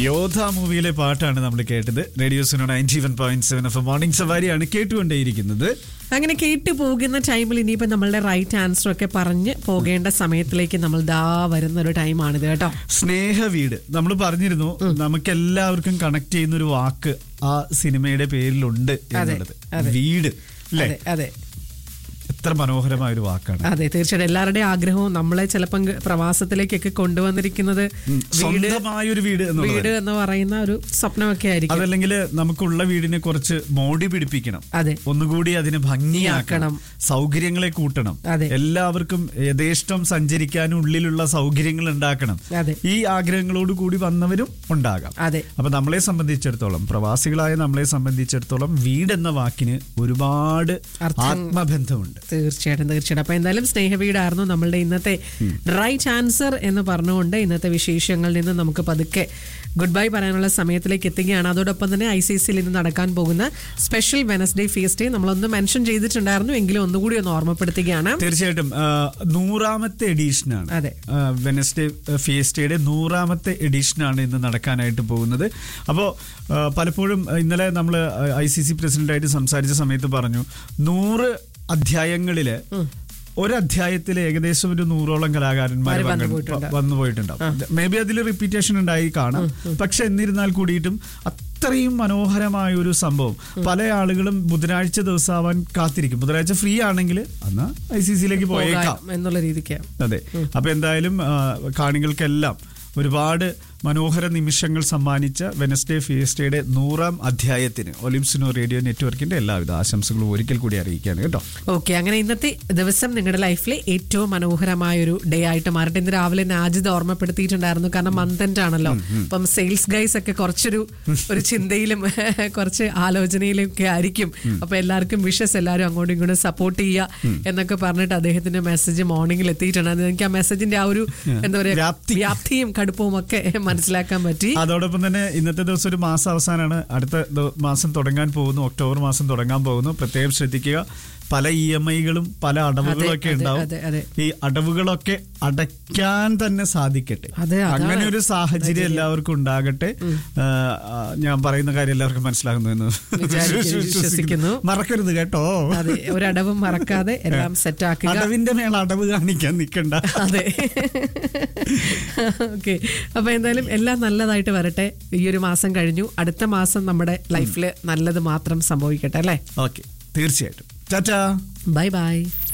യോധ മൂവിയിലെ പാട്ടാണ് നമ്മൾ കേട്ടത് radio Suno ninety one point seven F morning സവാരിയാണ് കേട്ടുകൊണ്ടേയിരിക്കുന്നത് അങ്ങനെ കേട്ടു പോകുന്ന ടൈമിൽ ഇനിയിപ്പോ നമ്മളുടെ റൈറ്റ് ആൻസർ ഒക്കെ പറഞ്ഞ് പോകേണ്ട സമയത്തിലേക്ക് നമ്മൾ ദാ വരുന്ന ഒരു ടൈമാണിത് കേട്ടോ സ്നേഹ വീട് നമ്മൾ പറഞ്ഞിരുന്നു നമുക്ക് എല്ലാവർക്കും കണക്ട് ചെയ്യുന്ന ഒരു വാക്ക് ആ സിനിമയുടെ പേരിലുണ്ട് എന്നുള്ളത് അതെ. വീട് അല്ലേ അതെ അതെ എത്ര മനോഹരമായ ഒരു വാക്കാണ് അതെ തീർച്ചയായിട്ടും എല്ലാവരുടെയും ആഗ്രഹവും നമ്മളെ ചിലപ്പം പ്രവാസത്തിലേക്കൊക്കെ കൊണ്ടുവന്നിരിക്കുന്നത് വീട് സ്വന്തമായ ഒരു വീട് എന്നുള്ളത് വീട് എന്ന് പറയുന്ന ഒരു സ്വപ്നമൊക്കെ ആയിരിക്കും അതല്ലെങ്കിൽ നമുക്കുള്ള വീടിനെ കുറച്ച് മോടി പിടിപ്പിക്കണം അതെ ഒന്നുകൂടി അതിനെ ഭംഗിയാക്കണം സൗകര്യങ്ങളെ കൂട്ടണം അതെ. എല്ലാവർക്കും യഥേഷ്ടം സഞ്ചരിക്കാനും ഉള്ളിലുള്ള സൗകര്യങ്ങൾ ഉണ്ടാക്കണം അതെ ഈ ആഗ്രഹങ്ങളോട് കൂടി വന്നവരും ഉണ്ടാകാം അതെ അപ്പൊ നമ്മളെ സംബന്ധിച്ചിടത്തോളം പ്രവാസികളായ നമ്മളെ സംബന്ധിച്ചിടത്തോളം വീടെന്ന വാക്കിന് ഒരുപാട് അർത്ഥം- ആത്മബന്ധമുണ്ട് തീർച്ചയായിട്ടും തീർച്ചയായിട്ടും അപ്പൊ എന്തായാലും സ്നേഹവീടായിരുന്നു നമ്മളുടെ ഇന്നത്തെ റൈറ്റ് ആൻസർ എന്ന് പറഞ്ഞുകൊണ്ട് ഇന്നത്തെ വിശേഷങ്ങളിൽ നിന്ന് നമുക്ക് പതുക്കെ ഗുഡ് ബൈ പറയാനുള്ള സമയത്തിലേക്ക് എത്തുകയാണ് അതോടൊപ്പം തന്നെ ഐ സി സിയിൽ ഇന്ന് നടക്കാൻ പോകുന്ന സ്പെഷ്യൽ വെനസ്ഡേ ഫീസ്റ്റ് നമ്മളൊന്ന് മെൻഷൻ ചെയ്തിട്ടുണ്ടായിരുന്നു എങ്കിലും ഒന്നുകൂടി ഒന്ന് ഓർമ്മപ്പെടുത്തുകയാണ് തീർച്ചയായിട്ടും ആ, നൂറാമത്തെ എഡീഷനാണ് അതെ വെനസ്ഡേ ഫിയസ്റ്റയുടെ നൂറാമത്തെ എഡിഷനാണ് ഇന്ന് നടക്കാനായിട്ട് പോകുന്നത് അപ്പോൾ പലപ്പോഴും ഇന്നലെ നമ്മൾ ഐ സി സി പ്രസിഡന്റായിട്ട് സംസാരിച്ച സമയത്ത് പറഞ്ഞു നൂറ് അധ്യായങ്ങളില് ഒരധ്യായത്തിൽ ഏകദേശം ഒരു നൂറോളം കലാകാരന്മാർ വന്നു പങ്കെടു- പോയിട്ടുണ്ട്. വന്നു പോയിട്ടുണ്ടാവും മേ ബി അതിൽ റിപ്പീറ്റേഷൻ ഉണ്ടായി കാണാം പക്ഷെ എന്നിരുന്നാൽ കൂടിയിട്ടും അത്രയും മനോഹരമായ ഒരു സംഭവം പല ആളുകളും ബുധനാഴ്ച ദിവസമാവാൻ കാത്തിരിക്കും ബുധനാഴ്ച ഫ്രീ ആണെങ്കിൽ അന്ന് ഐ സി സിയിലേക്ക് പോയേക്കാം പോകാം എന്നുള്ള രീതിക്ക് അതെ അപ്പൊ എന്തായാലും ആ, കാണികൾക്കെല്ലാം ഒരുപാട് മനോഹര നിമിഷങ്ങൾ സമ്മാനിച്ച വെനസ്ഡേ ഫിയസ്റ്റയുടെ നൂറാം അധ്യായത്തിന് ഒലിംസിനോ റേഡിയോ നെറ്റ്വർക്കിന്റെ എല്ലാവിധ ആശംസകളും ഒരിക്കൽ കൂടി അറിയിക്കുകയാണ് കേട്ടോ ഓക്കെ അങ്ങനെ ഇന്നത്തെ ദിവസം നിങ്ങളുടെ ലൈഫിലെ ഏറ്റവും മനോഹരമായ ഒരു ഡേ ആയിട്ട് മാറട്ടെ ഇന്ന് രാവിലെ നാജിദ് ഓർമ്മപ്പെടുത്തിയിട്ടുണ്ടായിരുന്നു കാരണം മന്ത് ആണല്ലോ അപ്പം സെയിൽസ് ഗൈസ് ഒക്കെ കുറച്ചൊരു ഒരു ചിന്തയിലും കുറച്ച് ആലോചനയിലും ഒക്കെ ആയിരിക്കും അപ്പൊ എല്ലാവർക്കും വിഷസ് എല്ലാവരും അങ്ങോട്ടും ഇങ്ങോട്ടും സപ്പോർട്ട് ചെയ്യുക എന്നൊക്കെ പറഞ്ഞിട്ട് അദ്ദേഹത്തിന്റെ മെസ്സേജ് മോർണിംഗിൽ എത്തിയിട്ടുണ്ടായിരുന്നു എനിക്ക് ആ മെസ്സേജിന്റെ ആ ഒരു എന്താ പറയാ വ്യാപ്തി. വ്യാപ്തിയും കടുപ്പവും ഒക്കെ മനസ്സിലാക്കാൻ പറ്റി അതോടൊപ്പം തന്നെ ഇന്നത്തെ ദിവസം ഒരു മാസം അവസാനമാണ് അടുത്ത ദ- മാസം തുടങ്ങാൻ പോകുന്നു ഒക്ടോബർ മാസം തുടങ്ങാൻ പോകുന്നു പ്രത്യേകം ശ്രദ്ധിക്കുക പല ഇ എം ഐകളും പല അടവുകളൊക്കെ അതെ, ഉണ്ടാവും അതെ, അതെ. ഈ അടവുകളൊക്കെ അടയ്ക്കാൻ തന്നെ സാധിക്കട്ടെ അതെ, അതാണ്. അങ്ങനെ ഒരു സാഹചര്യം എല്ലാവർക്കും ഉണ്ടാകട്ടെ ആ, ആ, ഞാൻ പറയുന്ന കാര്യം എല്ലാവർക്കും മനസ്സിലാകുന്നു എന്ന് വിചാരിക്കുന്നു, വിശ്വസിക്കുന്നു. മറക്കരുത് കേട്ടോ അതെ ഒരടവും മറക്കാതെ എല്ലാം സെറ്റ് ആക്കുക അടവിന്റെ മേൽ അടവ് കാണിക്കാൻ നിൽക്കണ്ട അതെ ഓക്കെ അപ്പൊ എന്തായാലും എല്ലാം നല്ലതായിട്ട് വരട്ടെ ഈ ഒരു മാസം കഴിഞ്ഞു അടുത്ത മാസം നമ്മുടെ ലൈഫിൽ നല്ലത് മാത്രം സംഭവിക്കട്ടെ അല്ലേ ഓക്കെ തീർച്ചയായിട്ടും ടാറ്റാ ബൈ ബൈ